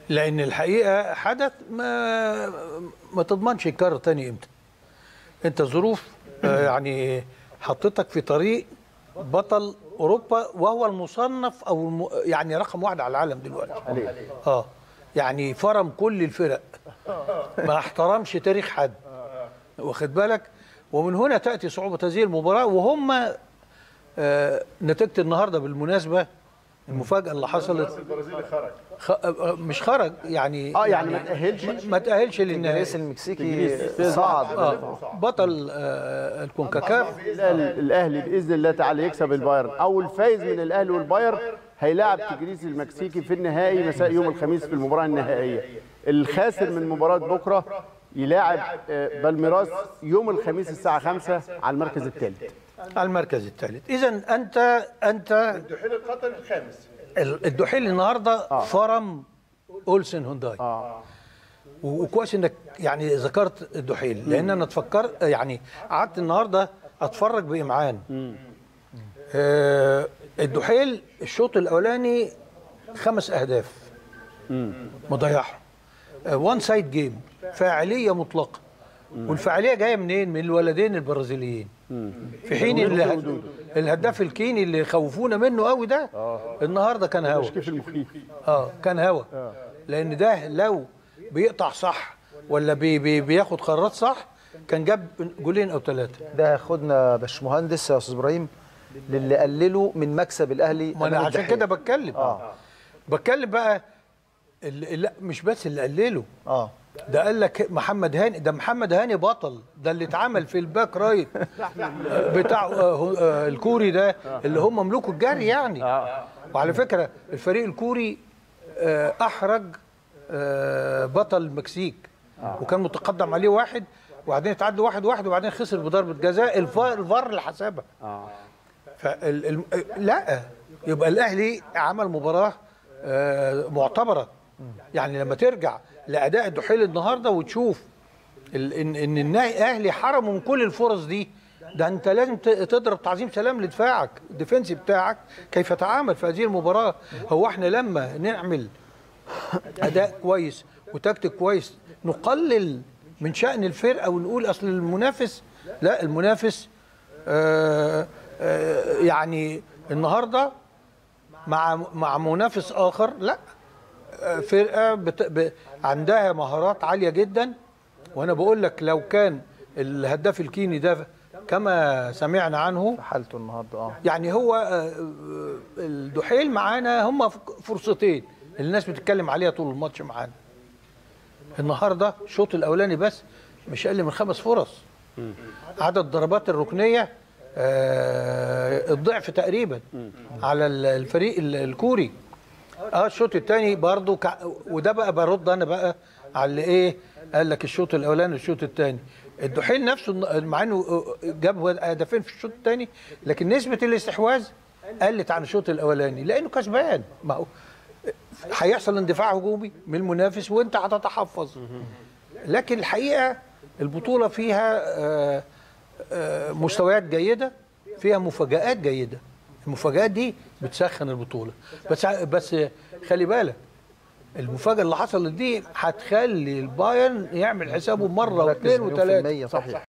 لان الحقيقه حدث ما ما تضمنش يتكرر تاني امتى انت ظروف آه، يعني حطتك في طريق بطل اوروبا وهو المصنف او الم... يعني رقم واحد على العالم دلوقتي اه يعني فرم كل الفرق ما احترمش تاريخ حد واخد بالك ومن هنا تاتي صعوبه هذه المباراه وهم آه نتيجه النهارده بالمناسبه المفاجاه اللي حصلت البرازيلي خرج خ... آه، مش خرج يعني اه يعني ما تاهلش ما تاهلش للنهائي الرئيس المكسيكي صعد اه بطل آه الكونكاكاف الأهلي- الاهلي باذن الله تعالى يكسب البايرن او الفايز من الاهلي والبايرن هيلاعب تجريس المكسيكي في النهائي مساء يوم الخميس في المباراه النهائيه الخاسر من مباراه بكره يلاعب آه، بالميراس يوم الخميس الساعه 5 على المركز الثالث على المركز الثالث اذا انت انت الدحيل القطري الخامس ال- الدحيل النهارده فرم اولسن هونداي اه و- وكويس انك يعني ذكرت الدحيل لان انا اتفكر يعني قعدت النهارده اتفرج بامعان آه الدحيل الشوط الاولاني خمس اهداف مضيعهم وان سايد جيم فاعليه مطلقه والفاعليه جايه منين؟ من الولدين البرازيليين في حين ال- الهداف الكيني اللي خوفونا منه قوي ده النهارده كان هوا كيف المخيف اه كان هوا لان ده لو بيقطع صح ولا بي بي بياخد قرارات صح كان جاب جولين او ثلاثه ده ياخدنا باشمهندس يا استاذ ابراهيم للي قللوا من مكسب الاهلي ما انا أمام عشان الدحيل. كده بتكلم اه بتكلم بقى اللي لا مش بس اللي قلله اه ده قال لك محمد هاني ده محمد هاني بطل ده اللي اتعمل في الباك رايت بتاع آه، هو- آه، الكوري ده اللي هم ملوك الجري يعني وعلى فكره الفريق الكوري آه، احرج آه، بطل المكسيك وكان متقدم عليه واحد وبعدين اتعدى واحد واحد وبعدين خسر بضربه جزاء الفار الفار اللي حسبها فال ال- لا يبقى الاهلي عمل مباراه آه، معتبره يعني لما ترجع لاداء الدحيل النهارده وتشوف ال- ان ان الاهلي حرمه من كل الفرص دي ده انت لازم ت- تضرب تعظيم سلام لدفاعك الديفنسي بتاعك كيف تعامل في هذه المباراه هو احنا لما نعمل اداء كويس وتكتيك كويس نقلل من شأن الفرقه ونقول اصل المنافس لا المنافس آه آه يعني النهارده مع مع منافس اخر لا آه، فرقه بت... ب... عندها مهارات عاليه جدا وانا بقول لك لو كان الهداف الكيني ده كما سمعنا عنه حالته النهارده اه يعني هو آه، آه، الدحيل معانا هم فرصتين اللي الناس بتتكلم عليها طول الماتش معانا النهارده الشوط الاولاني بس مش اقل من خمس فرص عدد ضربات الركنيه آه، الضعف تقريبا على ال- الفريق ال- الكوري اه الشوط الثاني برضو كع... وده بقى برد انا بقى على اللي ايه قال لك الشوط الاولاني والشوط الثاني الدحيل نفسه مع انه جاب هدفين في الشوط الثاني لكن نسبه الاستحواذ قلت عن الشوط الاولاني لانه كسبان ما هو هيحصل اندفاع هجومي من المنافس وانت هتتحفظ لكن الحقيقه البطوله فيها آه، آه، مستويات جيده فيها مفاجآت جيده المفاجآت دي بتسخن البطوله بس بس خلي بالك المفاجاه اللي حصلت دي هتخلي البايرن يعمل حسابه مره مركز واثنين مليون في وثلاثه المية صحيح